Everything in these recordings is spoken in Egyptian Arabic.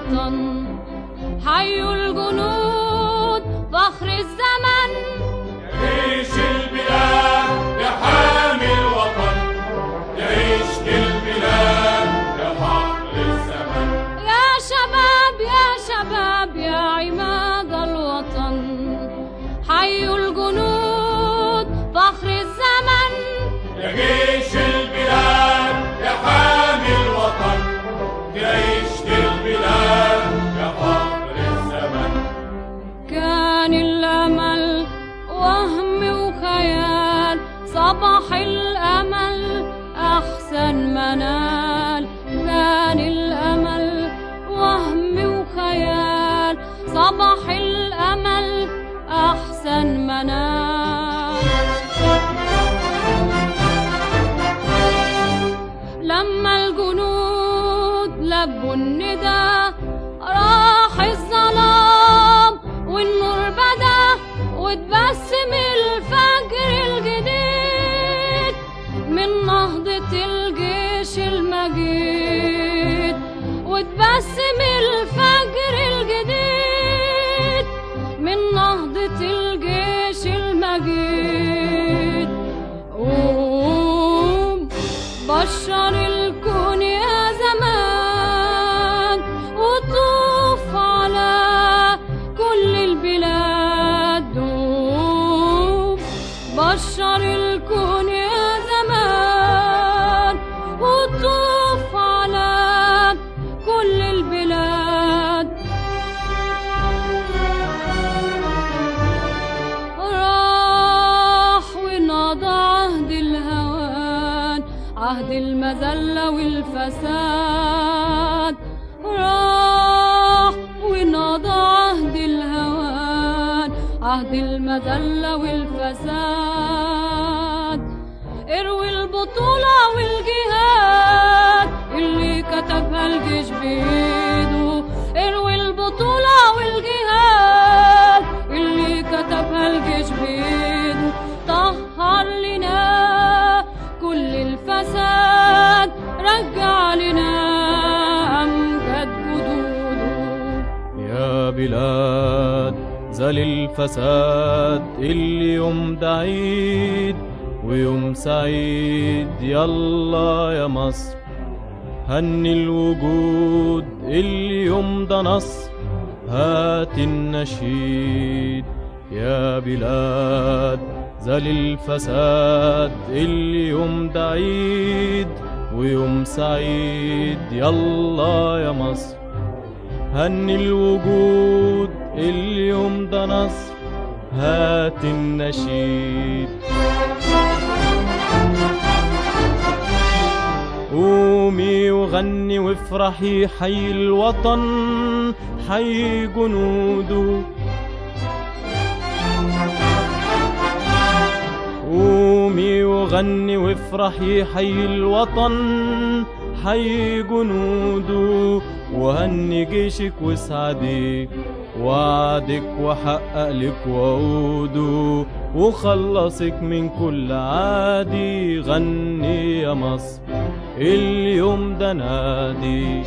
الوطن حي الجنود فخر الزمن يعيش البلاد يا حامي الوطن يعيش البلاد يا فخر الزمن يا شباب يا شباب يا عماد الوطن حي الجنود فخر الزمن يا جيش البلاد يا حامي الوطن يعيش البلاد يا فخر الزمن كان الأمل وهم وخيال صباح الأمل أحسن منال كان الأمل وهم وخيال صباح الأمل أحسن منال لما الجنود لبوا الندى راح الظلام والنور بدا وتبسم الفجر الجديد من نهضة الجيش المجيد وتبسم الفجر الجديد من نهضة الجيش المجيد قوم بشر الكون يا زمان وطوف على كل البلاد دوم بشر الكون يا زمان وطوف على كل البلاد راح ونضى عهد الهوان عهد المذلة والفساد راح ونضى عهد الهوان عهد المذلة والفساد اروي البطولة والجهاد اللي كتبها الجيش بإيده اروي البطولة والجهاد اللي كتبها الجيش بإيده طهر لنا كل الفساد رجع لنا أمجد جدوده يا بلاد زال الفساد اللي يوم ده عيد ويوم سعيد يلا يا مصر هني الوجود اللي يوم ده نصر هات النشيد يا بلاد زال الفساد اللي يوم ده عيد ويوم سعيد يلا يا مصر هني الوجود اليوم ده نصر هات النشيد قومي وغني وافرحي حي الوطن حي جنوده قومي وغني وافرحي حي الوطن حي جنوده وهني جيشك واسعدك وعدك وحقق لك وعوده وخلصك من كل عادي غني يا مصر اليوم ده نادي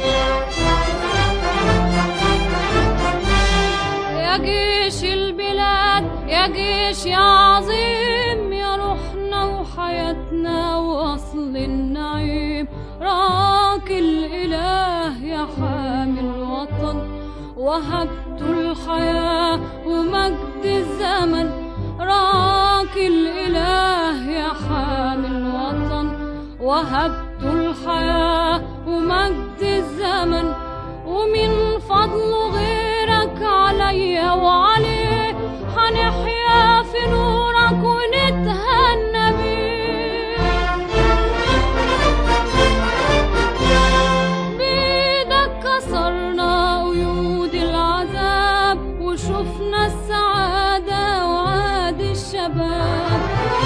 يا جيش البلاد يا جيش يا عظيم يا روحنا وحياتنا وأصل النعيم راك الإله يا حامي الوطن وهبت الحياة ومجد الزمن راك الإله يا حامي الوطن وهبت الحياة ومجد الزمن ومن فضله غيرك عليا وعليه هنحيا في نورك ونتهنى بيه بيدك كسرنا قيود العذاب وشفنا السعادة وعاد الشباب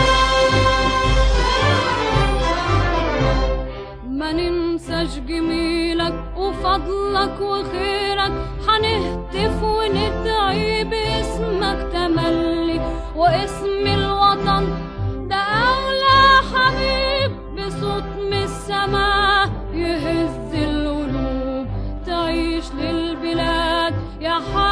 ما ننساش جميلك وفضلك وخيرك هنهتف وندعي باسمك تملي واسم الوطن ده أولى حبيب بصوت من السماء يهز القلوب تعيش للبلاد يا